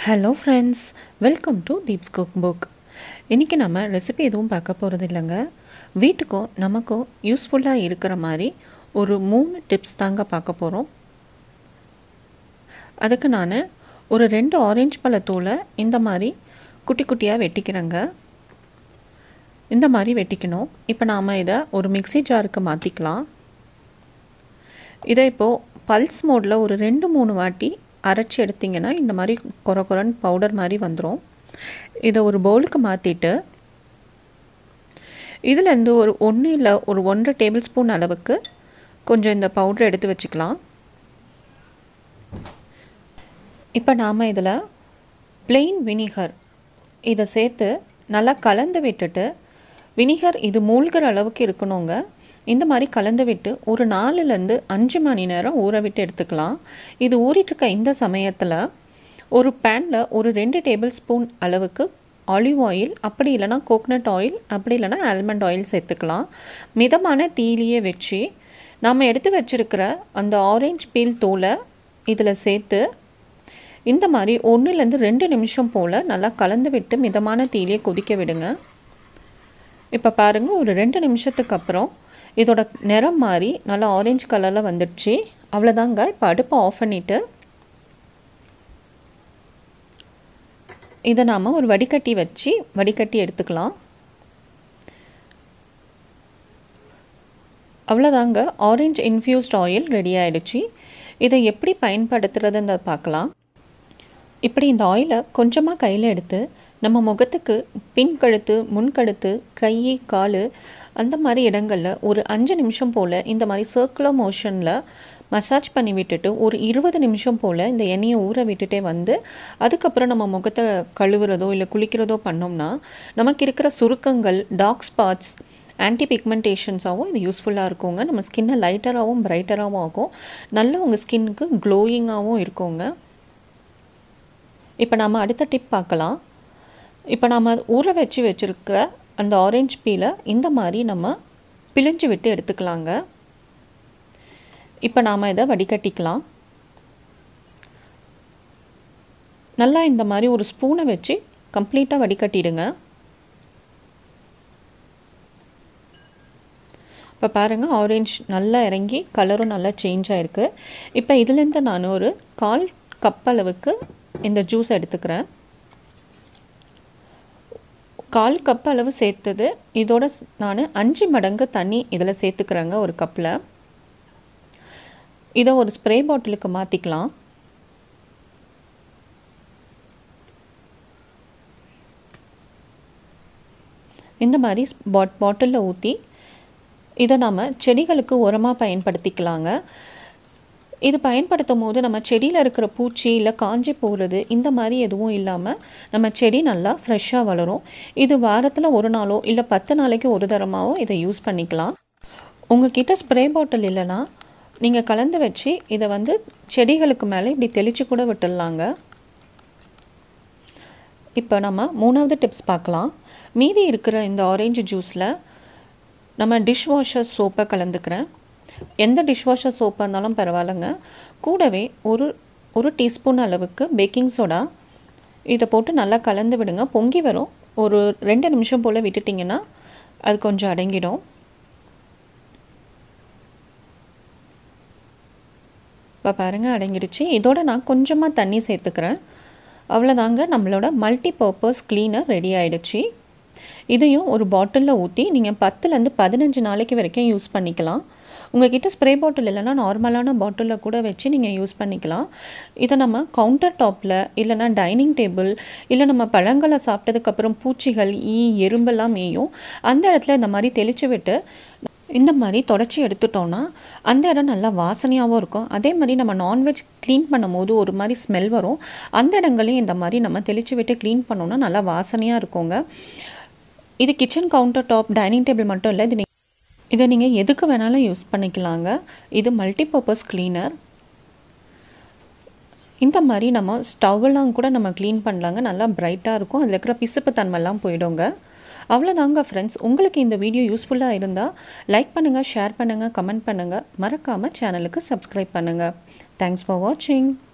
hello friends welcome to Deeps cook book இன்றைக்கி நம்ம recipe எதுவும் பார்க்க போகிறது இல்லைங்க வீட்டுக்கும் நமக்கும் யூஸ்ஃபுல்லாக இருக்கிற மாதிரி ஒரு மூணு டிப்ஸ் தாங்க பார்க்க போகிறோம் அதுக்கு நான் ஒரு ரெண்டு ஆரஞ்சு பழத்தூளை இந்த மாதிரி குட்டி குட்டியாக வெட்டிக்கிறேங்க இந்த மாதிரி வெட்டிக்கணும் இப்போ நாம் இதை ஒரு மிக்ஸி ஜாருக்கு மாற்றிக்கலாம் இதை இப்போது பல்ஸ் மோடில் ஒரு ரெண்டு மூணு வாட்டி அரைச்சி எடுத்திங்கன்னா இந்த மாதிரி கொர கொரன்னு பவுடர் மாதிரி வந்துடும் இதை ஒரு பவுலுக்கு மாற்றிட்டு இதுலேருந்து ஒரு ஒன்று இல்லை ஒரு ஒன்றரை டேபிள் ஸ்பூன் அளவுக்கு கொஞ்சம் இந்த பவுடர் எடுத்து வச்சுக்கலாம் இப்போ நாம் இதில் பிளெயின் வினிகர் இதை சேர்த்து நல்லா கலந்து விட்டுட்டு வினிகர் இது மூழ்கிற அளவுக்கு இருக்கணுங்க இந்த மாதிரி கலந்து விட்டு ஒரு நாலுலேருந்து அஞ்சு மணி நேரம் ஊற விட்டு எடுத்துக்கலாம் இது ஊறிட்டுருக்க இந்த சமயத்தில் ஒரு பேனில் ஒரு ரெண்டு டேபிள் ஸ்பூன் அளவுக்கு ஆலிவ் ஆயில் அப்படி இல்லைனா கோகனட் ஆயில் அப்படி இல்லைனா ஆல்மண்ட் ஆயில் சேர்த்துக்கலாம் மிதமான தீலியே வச்சு நம்ம எடுத்து வச்சுருக்கிற அந்த ஆரஞ்சு பீல் தூளை இதில் சேர்த்து இந்த மாதிரி ஒன்றுலேருந்து ரெண்டு நிமிஷம் போல் நல்லா கலந்து விட்டு மிதமான தீலியை கொதிக்க விடுங்க இப்போ பாருங்கள் ஒரு ரெண்டு நிமிஷத்துக்கு அப்புறம் இதோட நிறம் மாறி நல்லா ஆரஞ்சு கலரில் வந்துடுச்சு அவ்வளோதாங்க இப்போ அடுப்பை ஆஃப் பண்ணிவிட்டு இதை நாம் ஒரு வடிகட்டி வச்சு வடிகட்டி எடுத்துக்கலாம் அவ்வளோதாங்க ஆரஞ்சு இன்ஃப்யூஸ்ட் ஆயில் ரெடி ஆகிடுச்சு இதை எப்படி பயன்படுத்துறதுன்னு பார்க்கலாம் இப்படி இந்த ஆயிலை கொஞ்சமாக கையில் எடுத்து நம்ம முகத்துக்கு பின் கழுத்து முன்கழுத்து கை கால் அந்த மாதிரி இடங்களில் ஒரு அஞ்சு நிமிஷம் போல் இந்த மாதிரி சர்க்குலர் மோஷனில் மசாஜ் பண்ணி விட்டுட்டு ஒரு இருபது நிமிஷம் போல் இந்த எண்ணெயை ஊற விட்டுட்டே வந்து அதுக்கப்புறம் நம்ம முகத்தை கழுவுறதோ இல்லை குளிக்கிறதோ பண்ணோம்னா நமக்கு இருக்கிற சுருக்கங்கள் டார்க் ஸ்பாட்ஸ் ஆன்டி பிக்மெண்டேஷன்ஸாகவும் இது யூஸ்ஃபுல்லாக இருக்குங்க நம்ம ஸ்கின்னை லைட்டராகவும் பிரைட்டராகவும் ஆகும் நல்ல உங்கள் ஸ்கின்னுக்கு க்ளோயிங்காகவும் இருக்குங்க இப்போ நம்ம அடுத்த டிப் பார்க்கலாம் இப்போ நம்ம ஊற வச்சு வச்சுருக்கிற அந்த ஆரஞ்சு பீலை இந்த மாதிரி நம்ம பிழிஞ்சு விட்டு எடுத்துக்கலாங்க இப்போ நாம் இதை வடிகட்டிக்கலாம் நல்லா இந்த மாதிரி ஒரு ஸ்பூனை வச்சு கம்ப்ளீட்டாக வடிகட்டிடுங்க இப்போ பாருங்கள் ஆரஞ்ச் நல்லா இறங்கி கலரும் நல்லா சேஞ்ச் ஆகிருக்கு இப்போ இதுலேருந்து நான் ஒரு கால் கப் அளவுக்கு இந்த ஜூஸ் எடுத்துக்கிறேன் கால் கப் அளவு சேர்த்தது இதோட நான் அஞ்சு மடங்கு தண்ணி இதில் சேர்த்துக்கிறேங்க ஒரு கப்பில் இதை ஒரு ஸ்ப்ரே பாட்டிலுக்கு மாற்றிக்கலாம் இந்த மாதிரி பாட் பாட்டிலில் ஊற்றி இதை நம்ம செடிகளுக்கு உரமாக பயன்படுத்திக்கலாங்க இது பயன்படுத்தும் போது நம்ம செடியில் இருக்கிற பூச்சி இல்லை காஞ்சி போகிறது இந்த மாதிரி எதுவும் இல்லாமல் நம்ம செடி நல்லா ஃப்ரெஷ்ஷாக வளரும் இது வாரத்தில் ஒரு நாளோ இல்லை பத்து நாளைக்கு ஒரு தரமாகவோ இதை யூஸ் பண்ணிக்கலாம் உங்கள் கிட்ட ஸ்ப்ரே பாட்டில் இல்லைன்னா நீங்கள் கலந்து வச்சு இதை வந்து செடிகளுக்கு மேலே இப்படி தெளித்து கூட விட்டுடலாங்க இப்போ நம்ம மூணாவது டிப்ஸ் பார்க்கலாம் மீதி இருக்கிற இந்த ஆரஞ்சு ஜூஸில் நம்ம டிஷ் வாஷர் சோப்பை கலந்துக்கிறேன் எந்த டிஷ்வாஷர் சோப்பாக இருந்தாலும் பரவாயில்லைங்க கூடவே ஒரு ஒரு டீஸ்பூன் அளவுக்கு பேக்கிங் சோடா இதை போட்டு நல்லா கலந்து விடுங்க பொங்கி வரும் ஒரு ரெண்டு நிமிஷம் போல் விட்டுட்டிங்கன்னா அது கொஞ்சம் அடங்கிடும் இப்போ பாருங்கள் அடங்கிடுச்சு இதோட நான் கொஞ்சமாக தண்ணி சேர்த்துக்கிறேன் அவ்வளோதாங்க நம்மளோட மல்டி பர்பஸ் க்ளீனர் ரெடி ஆகிடுச்சு இதையும் ஒரு பாட்டிலில் ஊற்றி நீங்கள் பத்துலேருந்து பதினஞ்சு நாளைக்கு வரைக்கும் யூஸ் பண்ணிக்கலாம் உங்ககிட்ட ஸ்ப்ரே பாட்டில் இல்லைன்னா நார்மலான பாட்டிலில் கூட வச்சு நீங்கள் யூஸ் பண்ணிக்கலாம் இதை நம்ம கவுண்டர் டாப்பில் இல்லைனா டைனிங் டேபிள் இல்லை நம்ம பழங்களை சாப்பிட்டதுக்கப்புறம் பூச்சிகள் ஈ எறும்பெல்லாம் மேயும் அந்த இடத்துல இந்த மாதிரி தெளித்து விட்டு இந்த மாதிரி தொடச்சி எடுத்துட்டோன்னா அந்த இடம் நல்லா வாசனையாகவும் இருக்கும் அதே மாதிரி நம்ம நான்வெஜ் க்ளீன் பண்ணும் போது ஒரு மாதிரி ஸ்மெல் வரும் அந்த இடங்களையும் இந்த மாதிரி நம்ம தெளித்து விட்டு க்ளீன் பண்ணோன்னா நல்லா வாசனையாக இருக்குங்க இது kitchen counter top dining table மட்டும் இல்லை இது இதை நீங்கள் எதுக்கு வேணாலும் யூஸ் பண்ணிக்கலாங்க இது மல்டிபர்பஸ் க்ளீனர் இந்த மாதிரி நம்ம ஸ்டவ்வெல்லாம் கூட நம்ம க்ளீன் பண்ணலாங்க நல்லா பிரைட்டாக இருக்கும் அதில் இருக்கிற பிசுப்பு தன்மைலாம் போயிடுங்க அவ்வளோதாங்க ஃப்ரெண்ட்ஸ் உங்களுக்கு இந்த வீடியோ யூஸ்ஃபுல்லாக இருந்தால் லைக் பண்ணுங்கள் ஷேர் பண்ணுங்கள் கமெண்ட் பண்ணுங்கள் மறக்காமல் சேனலுக்கு சப்ஸ்கிரைப் பண்ணுங்கள் தேங்க்ஸ் ஃபார் வாட்சிங்